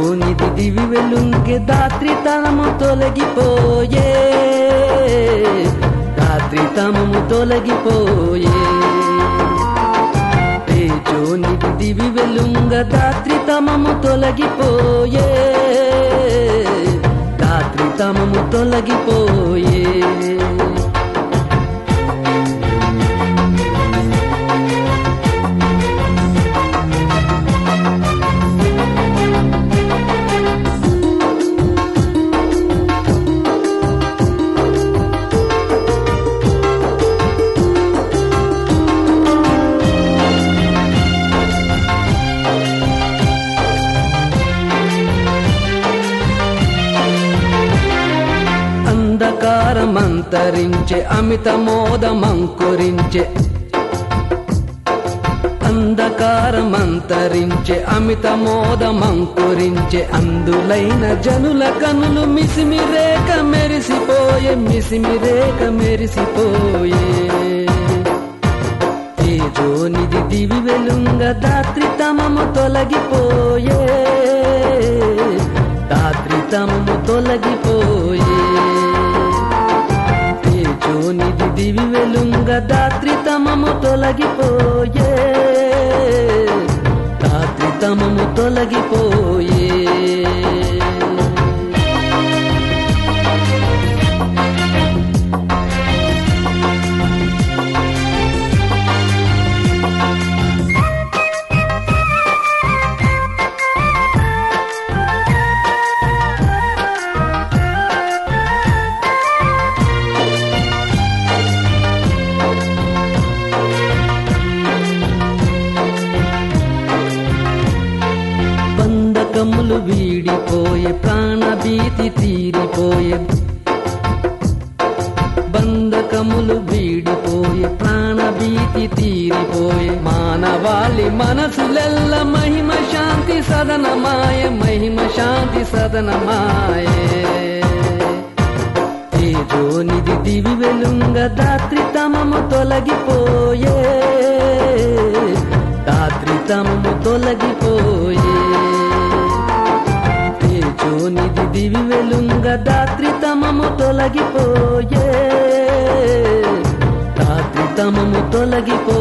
తేజోనిధి దివి వెలుంగే దాత్రితనము తొలగిపోయే దాత్రితమము తొలగిపోయే తేజోనిధి దివి వెలుంగ దాత్రితమము తొలగిపోయే దాత్రితమము తొలగిపోయే అంధకారమంతరించే అమిత మోదమంకురించే అంధకారమంతరించే అమిత మోదమంకురించే అందులైన జనుల కనులు మిసిమిరేక మెరిసిపోయే మిసిమిరేక మెరిసిపోయే తేజోనిధి దివి వెలుంగ దాత్రితమము తొలగిపోయే దాత్రితమము తొలగిపోయే తేజోనిధి దివి వెలుంగ దాత్రితమము తొలగిపోయే దాత్రితమము తొలగిపోయే బంధకములు వీడిపోయే ప్రాణభీతి తీరిపోయే బంధకములు వీడిపోయే ప్రాణభీతి తీరిపోయే మానవాళి మనసులెల్ల మహిమ శాంతి సదనమాయ మహిమ శాంతి సదనమాయే తేజోనిధి దివి వెలుంగ దాత్రితమము తొలగిపోయే దాత్రితమము తొలగిపోయే తేజోనిధి దివి వెలుంగ దాత్రితమము తొలగిపోయే దాత్రితమము తొలగిపోయే